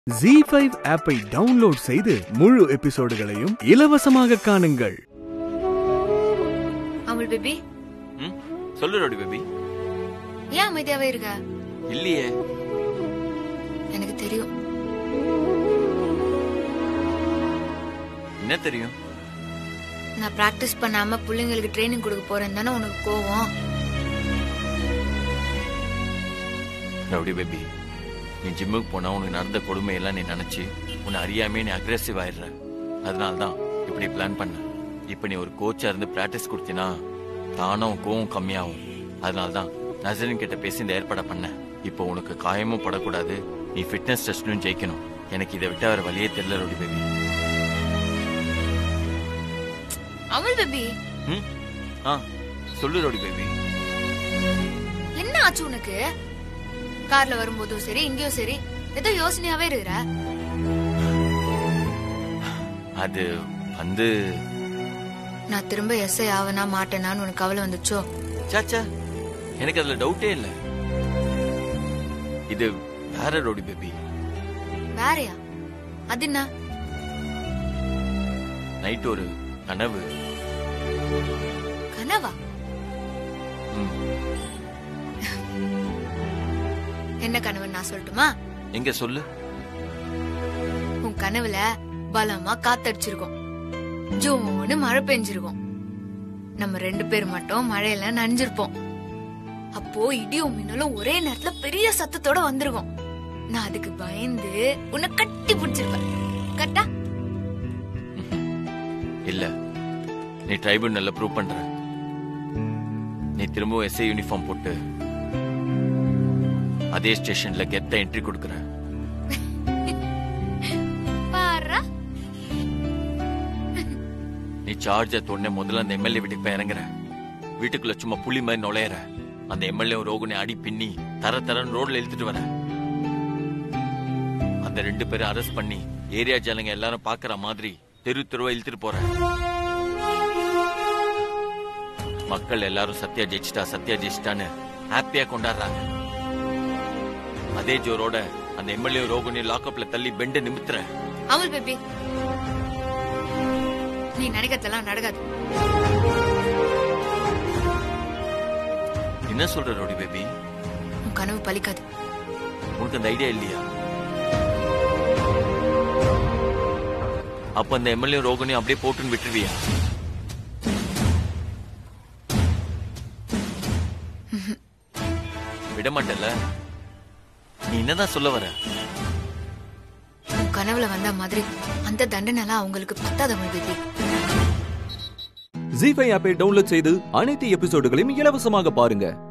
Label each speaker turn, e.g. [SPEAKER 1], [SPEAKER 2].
[SPEAKER 1] G five ஆப்பை download செய்து முழு எபிசோடுகளையும் இலவசமாக காணுங்கள்
[SPEAKER 2] அமுல் பேபி
[SPEAKER 3] ம் சொல்லு ரோடி பேபி
[SPEAKER 2] ஏன் அமைதியாவே இருக்க
[SPEAKER 3] இல்லையே
[SPEAKER 2] எனக்கு தெரியும்
[SPEAKER 3] என்ன தெரியும்
[SPEAKER 2] நான் பிராக்டிஸ் பண்ணாம பிள்ளைங்களுக்கு ட்ரைனிங் கொடுக்க போறேன் தானே உனக்கு கோவம்
[SPEAKER 3] ரவுடி பேபி நீ ஜிம்முக்கு போனா உனக்கு நடந்த கொடுமையெல்லாம் நீ நினைச்சு உன்னை அறியாமே நீ அக்ரெசிவ் ஆயிடுற அதனால தான் இப்படி பிளான் பண்ண இப்ப நீ ஒரு கோச்சா இருந்து பிராக்டிஸ் கொடுத்தினா தானும் கோவம் கம்மியாகும் அதனால தான் நசரின் கிட்ட பேசி இந்த ஏற்பாடை பண்ண இப்போ உனக்கு காயமும் படக்கூடாது நீ ஃபிட்னஸ் டெஸ்ட்டும் ஜெயிக்கணும் எனக்கு இதை விட்டா வேற வழியே தெரியல ரோடி பேபி
[SPEAKER 2] அமுல் பேபி
[SPEAKER 3] ம் ஆ சொல்லு ரோடி பேபி
[SPEAKER 2] என்ன ஆச்சு உனக்கு கார்ல வரும்போதும் சரி இங்கேயும் சரி ஏதோ யோசனையாவே இருக்கிற
[SPEAKER 3] அது வந்து
[SPEAKER 2] நான் திரும்ப எஸ்ஐ ஆவனா மாட்டேனான்னு உனக்கு கவலை வந்துச்சோ
[SPEAKER 3] சாச்சா எனக்கு அதுல டவுட்டே இல்ல இது வேற ரோடி பேபி
[SPEAKER 2] வேறயா அது என்ன
[SPEAKER 3] நைட் ஒரு கனவு
[SPEAKER 2] கனவா
[SPEAKER 3] ம்.
[SPEAKER 2] என்ன கனவுன்னு நான் சொல்லட்டுமா
[SPEAKER 3] எங்க சொல்லு
[SPEAKER 2] உன் கனவுல பலமா காத்தடிச்சிருக்கும் ஜோன்னு மழை பெஞ்சிருக்கும் நம்ம ரெண்டு பேர் மட்டும் மழையில நனைஞ்சிருப்போம் அப்போ இடியும் மின்னலும் ஒரே நேரத்துல பெரிய சத்தத்தோட வந்திருக்கும் நான் அதுக்கு பயந்து உன்னை கட்டி பிடிச்சிருப்பேன் கட்டா
[SPEAKER 3] இல்ல நீ ட்ரைபுனல்ல ப்ரூவ் பண்ற நீ திரும்பவும் எஸ்ஐ யூனிஃபார்ம் போட்டு அதே ஸ்டேஷன்ல கெத்த என்ட்ரி கொடுக்கற
[SPEAKER 2] பாரா
[SPEAKER 3] நீ சார்ஜ தொன்ன முதல்ல அந்த எம்எல்ஏ வீட்டுக்கு போய் இறங்குற வீட்டுக்குள்ள சும்மா புலி மாதிரி நுழையற அந்த எம்எல்ஏ ரோகுனை அடி பின்னி தர தரன்னு ரோட்ல இழுத்துட்டு வர அந்த ரெண்டு பேரும் அரெஸ்ட் பண்ணி ஏரியா ஜனங்க எல்லாரும் பாக்குற மாதிரி தெரு தெருவா இழுத்துட்டு போற மக்கள் எல்லாரும் சத்யா ஜெயிச்சிட்டா சத்யா ஜெயிச்சிட்டான்னு ஹாப்பியா கொண்டாடுறாங்க அதே ஜோரோட அந்த எம்எல்ஏ ரோகுனை லாக்அப்ல தள்ளி பெண்ட நிமித்துற
[SPEAKER 2] அமுல் பேபி நீ நினைக்கிறதெல்லாம் நடக்காது
[SPEAKER 3] என்ன சொல்ற ரோடி பேபி
[SPEAKER 2] உன் கனவு பலிக்காது
[SPEAKER 3] உனக்கு அந்த ஐடியா இல்லையா அப்ப அந்த எம்எல்ஏ ரோகனையும் அப்படியே போட்டுன்னு விட்டுருவியா விட மாட்டல நீ என்னதான் சொல்ல வர
[SPEAKER 2] உன் கனவுல வந்த மாதிரி அந்த தண்டனை எல்லாம் அவங்களுக்கு பத்தாத அமுல் பேபி
[SPEAKER 4] ஜி ஃபைவ் ஆப்பை டவுன்லோட் செய்து அனைத்து எபிசோடுகளையும் இலவசமாக பாருங்க